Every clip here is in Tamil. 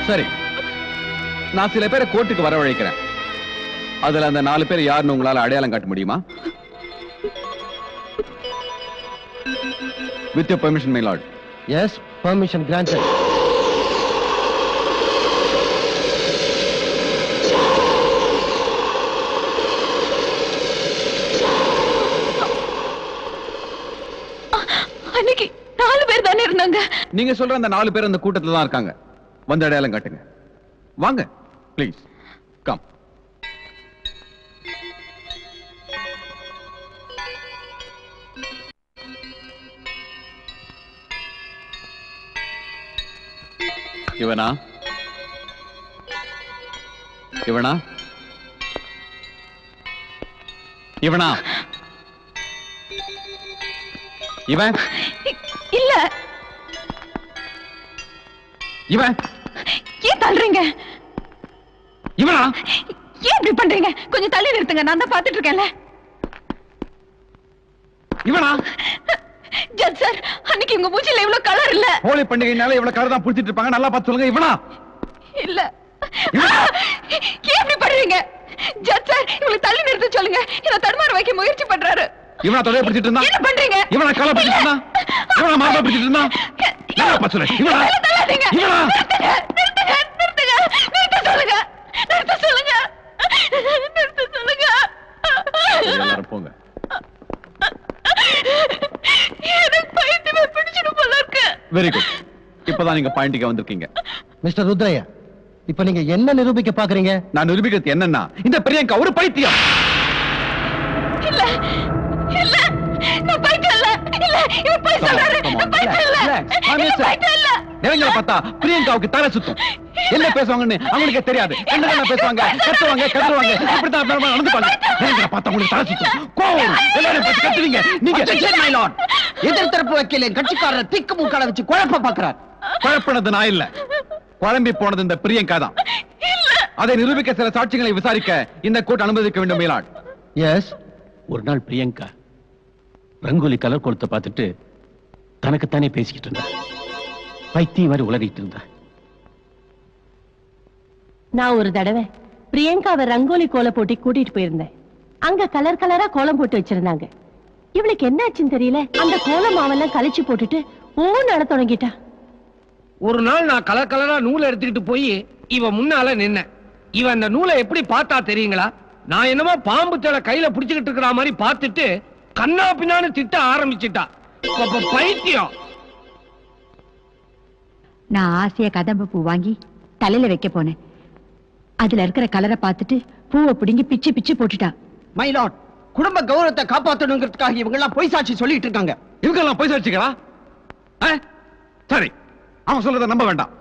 சரி நான் சில பேரை கோர்ட்டுக்கு வரவழைக்கிறேன் அதுல அந்த நாலு பேர் யாருன்னு உங்களால அடையாளம் காட்ட முடியுமா with your permission my lord yes permission granted அன்னைக்கு நாலு பேர் தானே இருந்தாங்க நீங்க சொல்ற அந்த நாலு பேர் அந்த கூட்டத்துல தான் இருக்காங்க வந்து அடையாளம் காட்டுங்க வாங்க ப்ளீஸ் கம் இவனா இவனா இவனா இவன் இல்ல இவன் ஏன் தள்ளுறீங்க இவனா ஏன் இப்படி பண்றீங்க கொஞ்சம் தள்ளி நிறுத்துங்க நான் தான் பாத்துட்டு இருக்கேன்ல இவனா ஜட் சார் அன்னைக்கு உங்க மூச்சில இவ்வளவு கலர் இல்ல ஹோலி பண்டிகைனால இவ்வளவு கரை தான் புடிச்சிட்டு இருப்பாங்க நல்லா பார்த்து சொல்லுங்க இவனா இல்ல ஏன் இப்படி பண்றீங்க ஜட் சார் இவங்களை தள்ளி நிறுத்த சொல்லுங்க இத தடுமாற வைக்க முயற்சி பண்றாரு இவனா தொலைய பிடிச்சிட்டு இருந்தா என்ன பண்றீங்க இவனா கலை பிடிச்சிட்டு இருந்தா இவனா மாதா பிடிச்சிட்டு இருந்தா நல்லா பார்த்து சொல்லு இவனா தள்ள தள்ளாதீங்க இவனா நிறுத்துங்க நிறுத்துங்க நிறுத்துங்க நிறுத்த சொல்லுங்க நிறுத்த சொல்லுங்க நிறுத்த சொல்லுங்க சரி, எல்லாரும் போங்க எனக்கு பைத்தியமே பிடிச்சிடும் போல இருக்கு வெரி குட் இப்பதான் நீங்க பாயிண்ட்டுக்கு வந்திருக்கீங்க மிஸ்டர் ருத்ரையா இப்ப நீங்க என்ன நிரூபிக்க பாக்குறீங்க நான் நிரூபிக்கிறது என்னன்னா இந்த பிரியங்கா ஒரு பைத்தியம் இல்ல இல்ல நான் பைத்தியம் இல்ல இல்ல இவர் போய் சொல்றாரு Come on, நான் பைத்தியம் இல்ல relax, relax. நான் இல்ல, பேசுறேன். பைத்தியம் இல்ல இளைஞரை பார்த்தா பிரியங்காவுக்கு தலை சுத்தும் என்ன பேசுவாங்கன்னு அவங்களுக்கு தெரியாது என்ன பேசுவாங்க கத்துவாங்க கத்துவாங்க இப்படித்தான் பெரும்பாலும் நடந்துப்பாங்க இளைஞரை பார்த்தா உங்களுக்கு தலை சுத்தும் கோவம் வரும். எல்லாரும் பார்த்து கத்துவீங்க நீங்க எதிர்த்தரப்பு வக்கீல் கட்சிக்காரர் திக்கு மூக்கால வச்சு குழப்ப பாக்குறார் குழப்பினது நான் இல்ல குழம்பி போனது இந்த பிரியங்கா தான் அதை நிரூபிக்க சில சாட்சிகளை விசாரிக்க இந்த கோர்ட் அனுமதிக்க வேண்டும் மேலாட் எஸ் ஒரு நாள் பிரியங்கா ரங்கோலி கலர் கொளுத்த பார்த்துட்டு தனக்குத்தானே பேசிக்கிட்டு இருந்தா பைத்தியம் மாதிரி உளறிட்டு இருந்தா நான் ஒரு தடவை பிரியங்காவை ரங்கோலி கோலம் போட்டி கூட்டிட்டு போயிருந்தேன் அங்க கலர் கலரா கோலம் போட்டு வச்சிருந்தாங்க இவளுக்கு என்ன ஆச்சுன்னு தெரியல அந்த கோலம் மாவெல்லாம் கழிச்சு போட்டுட்டு ஓ நட தொடங்கிட்டா ஒரு நாள் நான் கலர் கலரா நூலை எடுத்துக்கிட்டு போய் இவ முன்னால நின்னேன் இவ அந்த நூலை எப்படி பார்த்தா தெரியுங்களா நான் என்னமோ பாம்பு தலை கையில புடிச்சுக்கிட்டு இருக்கிற மாதிரி பார்த்துட்டு கண்ணா பின்னான்னு திட்ட ஆரம்பிச்சிட்டா அப்ப பைத்தியம் நான் ஆசையா கதம்ப பூ வாங்கி தலையில வைக்க போனேன் அதுல இருக்கிற கலரை பார்த்துட்டு பூவை பிடுங்கி பிச்சு பிச்சு போட்டுட்டா மைலாட் குடும்ப கௌரவத்தை காப்பாத்தணுங்கிறதுக்காக இவங்க எல்லாம் பொய் சாட்சி சொல்லிட்டு இருக்காங்க இவங்க எல்லாம் போய் வச்சுக்கிறா சரி அவன் சொல்றத நம்ப வேண்டாம்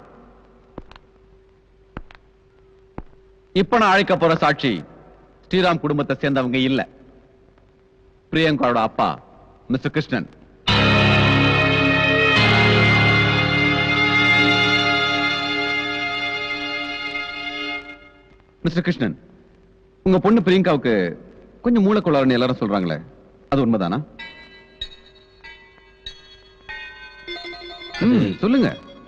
இப்ப நான் அழைக்க போற சாட்சி ஸ்ரீராம் குடும்பத்தை சேர்ந்தவங்க இல்ல பிரியங்காவோட அப்பா மிஸ்டர் கிருஷ்ணன் மிஸ்டர் கிருஷ்ணன் உங்க பொண்ணு பிரியங்காவுக்கு கொஞ்சம் மூளைக்குள்ளாருன்னு எல்லாரும் சொல்றாங்களே அது உண்மைதானா ம், சொல்லுங்க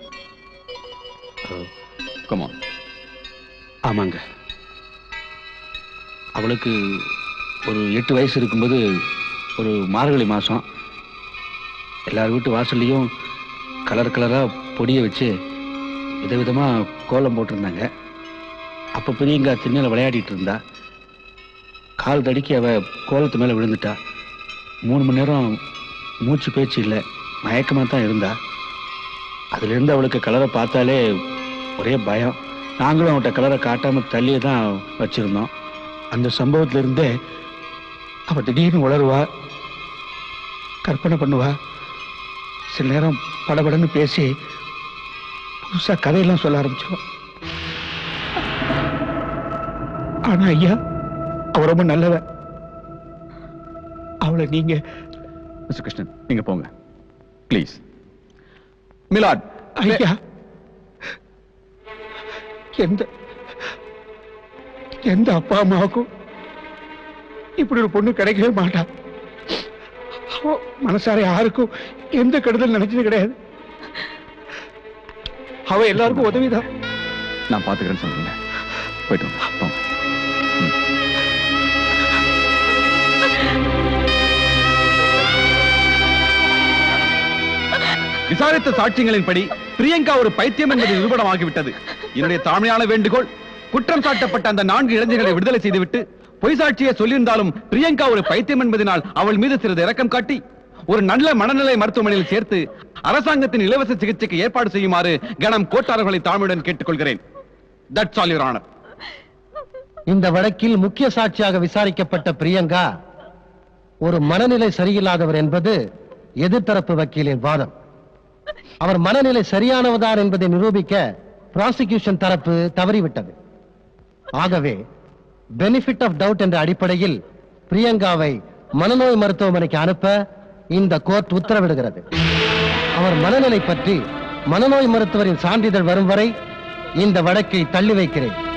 கமான் ஆமாங்க அவளுக்கு ஒரு எட்டு வயசு இருக்கும்போது ஒரு மார்கழி மாதம் எல்லார் வீட்டு வாசல்லையும் கலர் கலராக பொடியை வச்சு விதவிதமாக கோலம் போட்டிருந்தாங்க அப்போ பெரியங்க திண்ணையில் விளையாடிட்டு இருந்தா கால் தடிக்கி அவ கோலத்து மேலே விழுந்துட்டா மூணு மணி நேரம் மூச்சு பேச்சு இல்லை மயக்கமாக தான் இருந்தா அதுலேருந்து அவளுக்கு கலரை பார்த்தாலே ஒரே பயம் நாங்களும் அவன்கிட்ட கலரை காட்டாம தள்ளியே தான் வச்சிருந்தோம் அந்த சம்பவத்துல இருந்தே அவ திடீர்னு உளருவா கற்பனை பண்ணுவா சில நேரம் படபடன்னு பேசி புதுசா கதையெல்லாம் சொல்ல ஆரம்பிச்சிருவா ஆனா ஐயா அவ ரொம்ப நல்லவ அவளை நீங்க மிஸ்டர் கிருஷ்ணன் நீங்க போங்க ப்ளீஸ் மிலாட் ஐயா எந்த எந்த அப்பா அம்மாவுக்கும் இப்படி ஒரு பொண்ணு கிடைக்கவே மாட்டா அவ மனசார யாருக்கும் எந்த கெடுதல் நினைச்சது கிடையாது அவ எல்லாருக்கும் உதவிதான் நான் பாத்துக்கிறேன்னு சொல்றேன் போயிட்டு வாங்க. போங்க விசாரித்த சாட்சியங்களின்படி பிரியங்கா ஒரு பைத்தியம் என்பது நிரூபணமாகிவிட்டது என்னுடைய தாழ்மையான வேண்டுகோள் குற்றம் சாட்டப்பட்ட அந்த நான்கு இளைஞர்களை விடுதலை செய்துவிட்டு பொய் சாட்சியை சொல்லியிருந்தாலும் பிரியங்கா ஒரு பைத்தியம் என்பதனால் அவள் மீது சிறிது இரக்கம் காட்டி ஒரு நல்ல மனநிலை மருத்துவமனையில் சேர்த்து அரசாங்கத்தின் இலவச சிகிச்சைக்கு ஏற்பாடு செய்யுமாறு கணம் கோட்டாளர்களை தாழ்மையுடன் கேட்டுக்கொள்கிறேன் தட்ஸ் ஆல் யுவர் ஆனர் இந்த வழக்கில் முக்கிய சாட்சியாக விசாரிக்கப்பட்ட பிரியங்கா ஒரு மனநிலை சரியில்லாதவர் என்பது எதிர்த்தரப்பு வக்கீலின் வாதம் அவர் மனநிலை சரியானவர்தான் என்பதை நிரூபிக்க பிராசிகியூஷன் தரப்பு தவறிவிட்டது ஆகவே பெனிஃபிட் ஆஃப் டவுட் என்ற அடிப்படையில் பிரியங்காவை மனநோய் மருத்துவமனைக்கு அனுப்ப இந்த கோர்ட் உத்தரவிடுகிறது அவர் மனநிலை பற்றி மனநோய் மருத்துவரின் சான்றிதழ் வரும் வரை இந்த வழக்கை தள்ளி வைக்கிறேன்